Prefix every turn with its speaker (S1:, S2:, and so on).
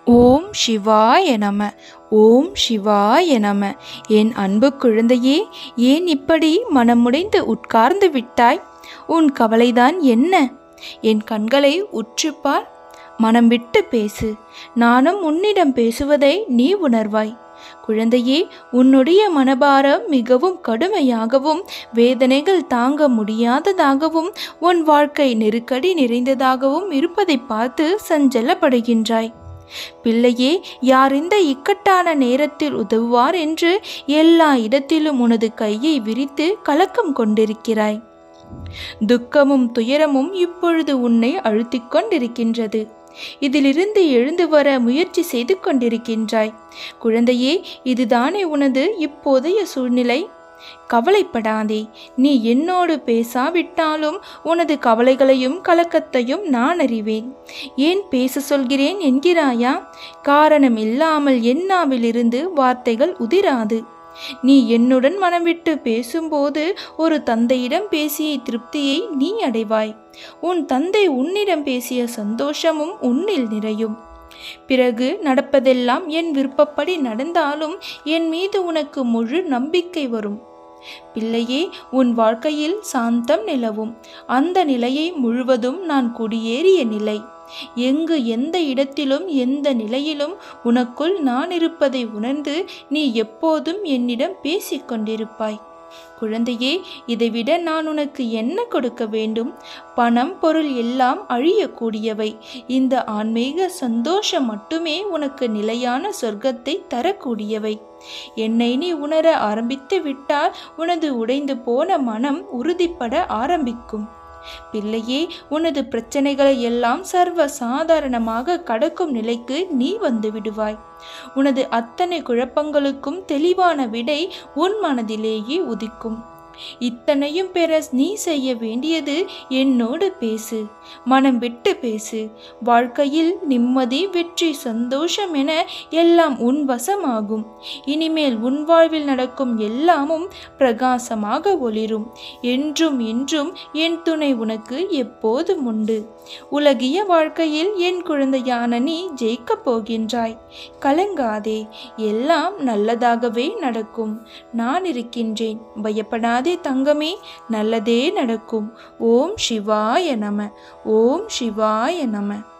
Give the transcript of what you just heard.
S1: ஓம் சிவாய நம ஓம் சிவாய நம என் அன்பு குழந்தையே ஏன் இப்படி மனமுடைந்து உட்கார்ந்து விட்டாய் உன் கவலைதான் என்ன என் கண்களை உற்றுப்பார் மனம் விட்டு பேசு நானும் உன்னிடம் பேசுவதை நீ உணர்வாய் குழந்தையே உன்னுடைய மனபாரம் மிகவும் கடுமையாகவும் வேதனைகள் தாங்க முடியாததாகவும் உன் வாழ்க்கை நெருக்கடி நிறைந்ததாகவும் இருப்பதை பார்த்து சஞ்சலப்படுகின்றாய் பிள்ளையே யார் இந்த இக்கட்டான நேரத்தில் உதவுவார் என்று எல்லா இடத்திலும் உனது கையை விரித்து கலக்கம் கொண்டிருக்கிறாய் துக்கமும் துயரமும் இப்பொழுது உன்னை அழுத்திக் கொண்டிருக்கின்றது இதிலிருந்து எழுந்து வர முயற்சி செய்து கொண்டிருக்கின்றாய் குழந்தையே இதுதானே உனது இப்போதைய சூழ்நிலை கவலைப்படாதே நீ என்னோடு பேசாவிட்டாலும் உனது கவலைகளையும் கலக்கத்தையும் நான் அறிவேன் ஏன் பேச சொல்கிறேன் என்கிறாயா காரணம் இல்லாமல் என்னாவிலிருந்து வார்த்தைகள் உதிராது நீ என்னுடன் மனம் விட்டு பேசும்போது ஒரு தந்தையிடம் பேசிய திருப்தியை நீ அடைவாய் உன் தந்தை உன்னிடம் பேசிய சந்தோஷமும் உன்னில் நிறையும் பிறகு நடப்பதெல்லாம் என் விருப்பப்படி நடந்தாலும் என் மீது உனக்கு முழு நம்பிக்கை வரும் பிள்ளையே உன் வாழ்க்கையில் சாந்தம் நிலவும் அந்த நிலையை முழுவதும் நான் குடியேறிய நிலை எங்கு எந்த இடத்திலும் எந்த நிலையிலும் உனக்குள் நான் இருப்பதை உணர்ந்து நீ எப்போதும் என்னிடம் பேசிக் கொண்டிருப்பாய் குழந்தையே இதைவிட நான் உனக்கு என்ன கொடுக்க வேண்டும் பணம் பொருள் எல்லாம் அழியக்கூடியவை இந்த ஆன்மீக சந்தோஷம் மட்டுமே உனக்கு நிலையான சொர்க்கத்தை தரக்கூடியவை என்னை நீ உணர ஆரம்பித்து விட்டால் உனது உடைந்து போன மனம் உறுதிப்பட ஆரம்பிக்கும் பிள்ளையே உனது பிரச்சனைகளை எல்லாம் சர்வ சாதாரணமாக கடக்கும் நிலைக்கு நீ வந்து விடுவாய் உனது அத்தனை குழப்பங்களுக்கும் தெளிவான விடை உன் மனதிலேயே உதிக்கும் இத்தனையும் பெற நீ செய்ய வேண்டியது என்னோடு பேசு மனம் விட்டு பேசு வாழ்க்கையில் நிம்மதி வெற்றி சந்தோஷம் என எல்லாம் உன் வசமாகும் இனிமேல் உன் வாழ்வில் நடக்கும் எல்லாமும் பிரகாசமாக ஒளிரும் என்றும் என்றும் என் துணை உனக்கு எப்போதும் உண்டு உலகிய வாழ்க்கையில் என் குழந்தையான நீ ஜெயிக்கப் போகின்றாய் கலங்காதே எல்லாம் நல்லதாகவே நடக்கும் நான் இருக்கின்றேன் பயப்படாதே தங்கமே நல்லதே நடக்கும் ஓம் சிவாய நம ஓம் சிவாய நம